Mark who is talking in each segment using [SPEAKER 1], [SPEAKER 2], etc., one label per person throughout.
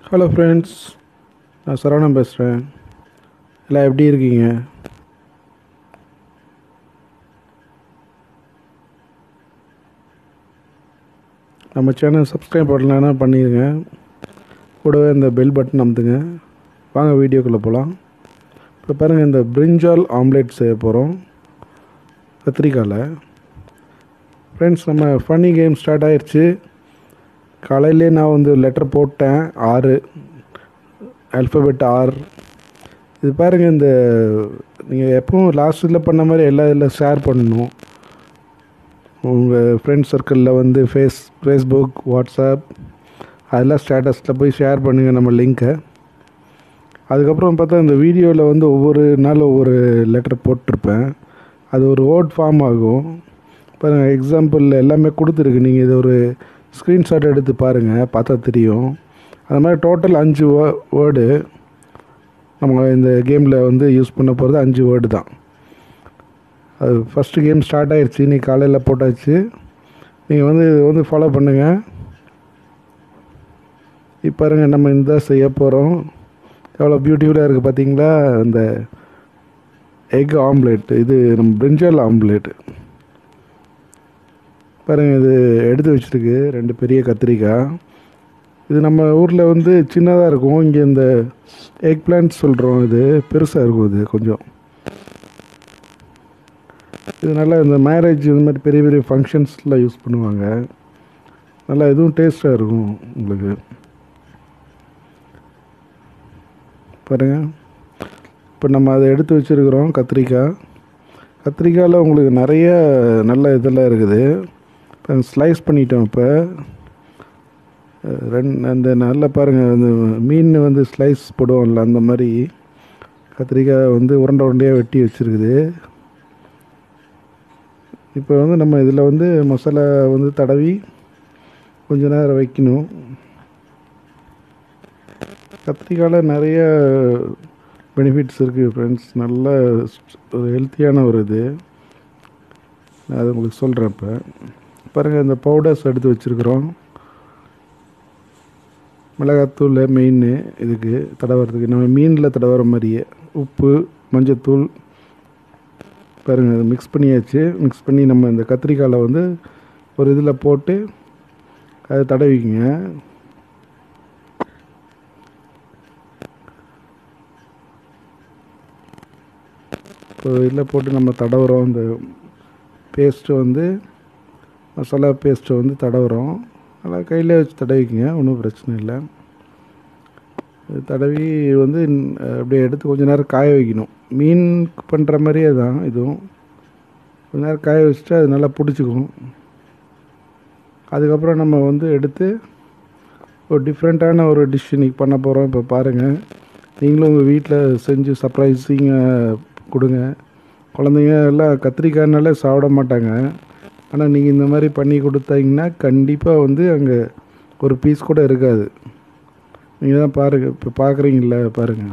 [SPEAKER 1] hello friends நான் சரவணன் பேசுகிறேன் எல்லாம் எப்படி இருக்கீங்க நம்ம சேனல் சப்ஸ்கிரைப் பண்ணலன்னா பண்ணிடுங்க கூடவே இந்த பெல் பட்டன் அமுத்துங்க வாங்க வீடியோக்குள்ளே போகலாம் இப்போ பாருங்கள் இந்த பிரிஞ்சால் ஆம்லேட் செய்ய போகிறோம் கத்திரிக்காயில் ஃப்ரெண்ட்ஸ் நம்ம ஃபன்னி கேம் ஸ்டார்ட் ஆயிடுச்சு காலையிலே நான் வந்து லெட்டர் போட்டேன் ஆறு ஆல்ஃபபெட் ஆர் இது பாருங்கள் இந்த நீங்கள் எப்பவும் லாஸ்ட்டில் பண்ண மாதிரி எல்லா இதில் ஷேர் பண்ணணும் உங்கள் ஃப்ரெண்ட் சர்க்கிளில் வந்து ஃபேஸ் ஃபேஸ்புக் வாட்ஸ்அப் அதெல்லாம் ஸ்டேட்டஸில் போய் ஷேர் பண்ணுங்கள் நம்ம லிங்க்கை அதுக்கப்புறம் பார்த்தா இந்த வீடியோவில் வந்து ஒவ்வொரு நாள் ஒவ்வொரு லெட்டர் போட்டிருப்பேன் அது ஒரு வேர்ட் ஃபார்ம் ஆகும் பாருங்கள் எக்ஸாம்பிள் எல்லாமே கொடுத்துருக்கு நீங்கள் இது ஒரு ஸ்க்ரீன்ஷாட் எடுத்து பாருங்கள் பார்த்தா தெரியும் அது மாதிரி டோட்டல் அஞ்சு வேர்டு நம்ம இந்த கேமில் வந்து யூஸ் பண்ண போகிறது அஞ்சு வேர்டு தான் அது ஃபஸ்ட்டு கேம் ஸ்டார்ட் ஆயிடுச்சு இன்றைக்கி காலையில் போட்டாச்சு நீங்கள் வந்து இது வந்து ஃபாலோ பண்ணுங்கள் இப்போ பாருங்க நம்ம இந்த செய்ய போகிறோம் எவ்வளோ பியூட்டிஃபுல்லாக இருக்குது பார்த்தீங்களா இந்த எக் ஆம்லேட் இது நம்ம பிரிஞ்சால் ஆம்லேட் பாருங்கள் இது எடுத்து வச்சுருக்கு ரெண்டு பெரிய கத்திரிக்காய் இது நம்ம ஊரில் வந்து சின்னதாக இருக்கும் இங்கே இந்த எக் பிளான்ட் சொல்கிறோம் இது பெருசாக இருக்கும் இது கொஞ்சம் இது நல்லா இந்த மேரேஜ் இந்த மாதிரி பெரிய பெரிய ஃபங்க்ஷன்ஸில் யூஸ் பண்ணுவாங்க நல்லா இதுவும் டேஸ்ட்டாக இருக்கும் உங்களுக்கு பாருங்கள் இப்போ நம்ம அதை எடுத்து வச்சுருக்குறோம் கத்திரிக்காய் கத்திரிக்காயில் உங்களுக்கு நிறைய நல்ல இதெல்லாம் இருக்குது இப்போ ஸ்லைஸ் பண்ணிட்டோம் இப்போ ரெண்டு அந்த நல்லா பாருங்கள் அந்த மீன் வந்து ஸ்லைஸ் போடுவோம்ல அந்த மாதிரி கத்திரிக்காய் வந்து உருண்டை உருண்டையாக வெட்டி வச்சுருக்குது இப்போ வந்து நம்ம இதில் வந்து மசாலா வந்து தடவி கொஞ்ச நேரம் வைக்கணும் கத்திரிக்காயில் நிறைய பெனிஃபிட்ஸ் இருக்குது ஃப்ரெண்ட்ஸ் நல்ல ஒரு ஹெல்த்தியான ஒரு இது நான் அதை உங்களுக்கு சொல்கிறேன் இப்போ பாருங்கள் இந்த பவுடர்ஸ் எடுத்து வச்சுருக்குறோம் மிளகாத்தூள் மெயின் இதுக்கு தடவுறதுக்கு நம்ம மீனில் தடவுற மாதிரியே உப்பு மஞ்சத்தூள் பாருங்கள் அது மிக்ஸ் பண்ணியாச்சு மிக்ஸ் பண்ணி நம்ம இந்த கத்திரிக்காயில் வந்து ஒரு இதில் போட்டு அதை தடவிக்குங்க இப்போ இதில் போட்டு நம்ம தடவுறோம் இந்த பேஸ்ட்டு வந்து மசாலா பேஸ்ட்டை வந்து தடவுறோம் நல்லா கையில் வச்சு தடவிக்குங்க ஒன்றும் பிரச்சனை இல்லை தடவி வந்து அப்படியே எடுத்து கொஞ்ச நேரம் காய வைக்கணும் மீன் பண்ணுற மாதிரியே தான் இதுவும் கொஞ்ச நேரம் காய வச்சுட்டு அது நல்லா பிடிச்சிக்கும் அதுக்கப்புறம் நம்ம வந்து எடுத்து ஒரு டிஃப்ரெண்ட்டான ஒரு டிஷ் இன்றைக்கி பண்ண போகிறோம் இப்போ பாருங்கள் நீங்களும் உங்கள் வீட்டில் செஞ்சு சர்ப்ரைஸிங்காக கொடுங்க குழந்தைங்க எல்லாம் கத்திரிக்காய்னாலே சாப்பிட மாட்டாங்க ஆனால் நீங்கள் இந்த மாதிரி பண்ணி கொடுத்தீங்கன்னா கண்டிப்பாக வந்து அங்கே ஒரு பீஸ் கூட இருக்காது நீங்கள் தான் பாருங்கள் இப்போ பார்க்குறீங்கள பாருங்கள்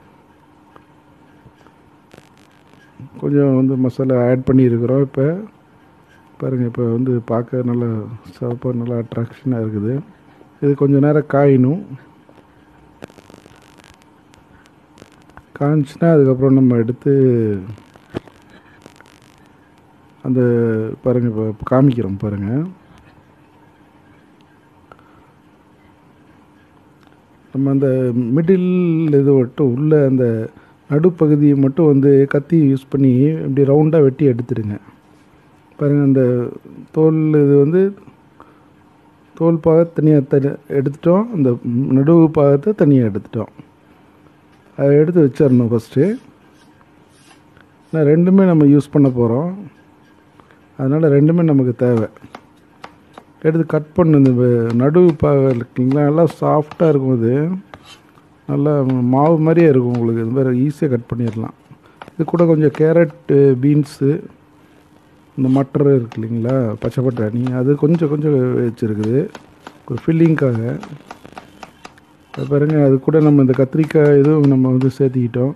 [SPEAKER 1] கொஞ்சம் வந்து மசாலா ஆட் பண்ணியிருக்கிறோம் இப்போ பாருங்கள் இப்போ வந்து பார்க்க நல்லா சிவப்பாக நல்லா அட்ராக்ஷனாக இருக்குது இது கொஞ்சம் நேரம் காயணும் காய்ச்சினா அதுக்கப்புறம் நம்ம எடுத்து அந்த பாருங்கள் இப்போ காமிக்கிறோம் பாருங்கள் நம்ம அந்த மிடில் இது மட்டும் உள்ள அந்த நடுப்பகுதியை மட்டும் வந்து கத்தி யூஸ் பண்ணி இப்படி ரவுண்டாக வெட்டி எடுத்துடுங்க பாருங்கள் அந்த தோல் இது வந்து தோல் பாகத்தை தனியாக தனி எடுத்துட்டோம் அந்த நடுவு பாகத்தை தனியாக எடுத்துட்டோம் அதை எடுத்து வச்சிடணும் ஃபஸ்ட்டு நான் ரெண்டுமே நம்ம யூஸ் பண்ண போகிறோம் அதனால் ரெண்டுமே நமக்கு தேவை எடுத்து கட் பண்ணு இந்த நடுவு பாகம் இருக்குங்களா நல்லா சாஃப்டாக இருக்கும் இது நல்லா மாவு மாதிரியே இருக்கும் உங்களுக்கு இது மாதிரி ஈஸியாக கட் பண்ணிடலாம் இது கூட கொஞ்சம் கேரட்டு பீன்ஸு இந்த மட்டர் இருக்கு இல்லைங்களா பச்சை பட்டாணி அது கொஞ்சம் கொஞ்சம் வச்சுருக்குது ஒரு ஃபில்லிங்க்காக அது பாருங்கள் அது கூட நம்ம இந்த கத்திரிக்காய் இதுவும் நம்ம வந்து சேர்த்திக்கிட்டோம்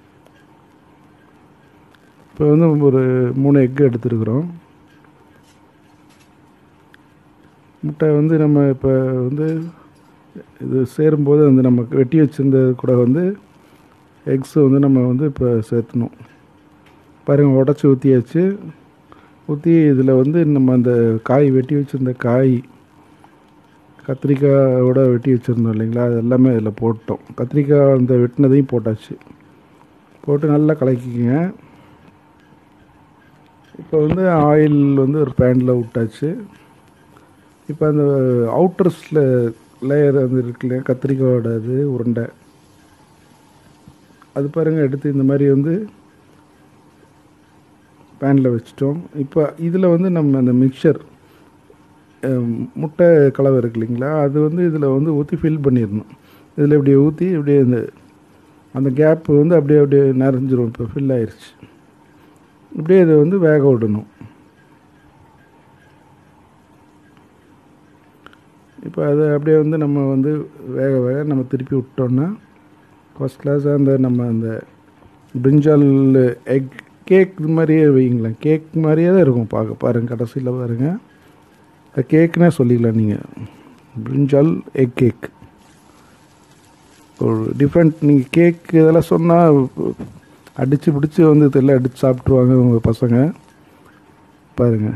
[SPEAKER 1] இப்போ வந்து ஒரு மூணு எக்கு எடுத்துருக்குறோம் முட்டை வந்து நம்ம இப்போ வந்து இது சேரும்போது வந்து நமக்கு வெட்டி வச்சுருந்தது கூட வந்து எக்ஸ் வந்து நம்ம வந்து இப்போ சேர்த்தணும் பாருங்கள் உடச்சி ஊற்றியாச்சு ஊற்றி இதில் வந்து நம்ம அந்த காய் வெட்டி வச்சுருந்த காய் கத்திரிக்காயோட வெட்டி வச்சுருந்தோம் இல்லைங்களா அது எல்லாமே இதில் போட்டோம் கத்திரிக்காய் அந்த வெட்டினதையும் போட்டாச்சு போட்டு நல்லா கலக்கிக்கங்க இப்போ வந்து ஆயில் வந்து ஒரு பேனில் விட்டாச்சு இப்போ அந்த அவுட்டர்ஸில் லேயர் வந்து இருக்கு இல்லையா கத்திரிக்காயோட இது உருண்டை அது பாருங்கள் எடுத்து இந்த மாதிரி வந்து பேனில் வச்சிட்டோம் இப்போ இதில் வந்து நம்ம அந்த மிக்சர் முட்டை கலவை இருக்கு இல்லைங்களா அது வந்து இதில் வந்து ஊற்றி ஃபில் பண்ணிடணும் இதில் இப்படி ஊற்றி இப்படியே இந்த அந்த கேப் வந்து அப்படியே அப்படியே நிறைஞ்சிரும் இப்போ ஃபில் ஆயிடுச்சு இப்படியே இதை வந்து வேக விடணும் இப்போ அதை அப்படியே வந்து நம்ம வந்து வேக வேக நம்ம திருப்பி விட்டோன்னா ஃபஸ்ட் கிளாஸாக அந்த நம்ம அந்த பிரிஞ்சால் எக் கேக் இது மாதிரியே வைங்களேன் கேக் மாதிரியே தான் இருக்கும் பார்க்க பாருங்கள் கடைசியில் பாருங்கள் கேக்குனே சொல்லிக்கலாம் நீங்கள் பிரிஞ்சால் எக் கேக் ஒரு டிஃப்ரெண்ட் நீங்கள் கேக் இதெல்லாம் சொன்னால் அடித்து பிடிச்சி வந்து இதெல்லாம் அடித்து சாப்பிட்ருவாங்க உங்கள் பசங்க பாருங்கள்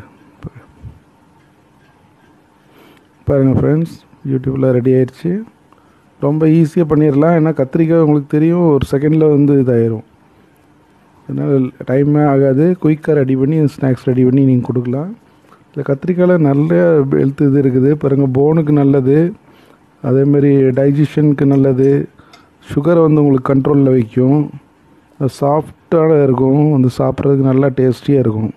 [SPEAKER 1] பாருங்கள் ஃப்ரெண்ட்ஸ் யூடியூப்பில் ரெடி ஆயிடுச்சு ரொம்ப ஈஸியாக பண்ணிடலாம் ஏன்னா கத்திரிக்காய் உங்களுக்கு தெரியும் ஒரு செகண்டில் வந்து இதாயிரும் அதனால் டைமே ஆகாது குயிக்காக ரெடி பண்ணி ஸ்நாக்ஸ் ரெடி பண்ணி நீங்கள் கொடுக்கலாம் இல்லை கத்திரிக்காயில் நல்ல ஹெல்த் இது இருக்குது பாருங்கள் போனுக்கு நல்லது அதேமாரி டைஜஷனுக்கு நல்லது சுகரை வந்து உங்களுக்கு கண்ட்ரோலில் வைக்கும் சாஃப்டாக இருக்கும் வந்து சாப்பிட்றதுக்கு நல்லா டேஸ்டியாக இருக்கும்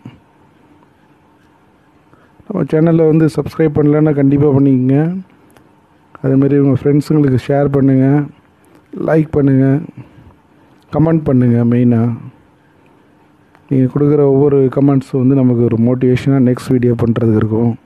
[SPEAKER 1] நம்ம சேனலில் வந்து சப்ஸ்கிரைப் பண்ணலன்னா கண்டிப்பாக பண்ணிக்கங்க அதேமாரி உங்கள் ஃப்ரெண்ட்ஸுங்களுக்கு ஷேர் பண்ணுங்கள் லைக் பண்ணுங்கள் கமெண்ட் பண்ணுங்கள் மெயினாக நீங்கள் கொடுக்குற ஒவ்வொரு கமெண்ட்ஸும் வந்து நமக்கு ஒரு மோட்டிவேஷனாக நெக்ஸ்ட் வீடியோ பண்ணுறதுக்கு இருக்கும்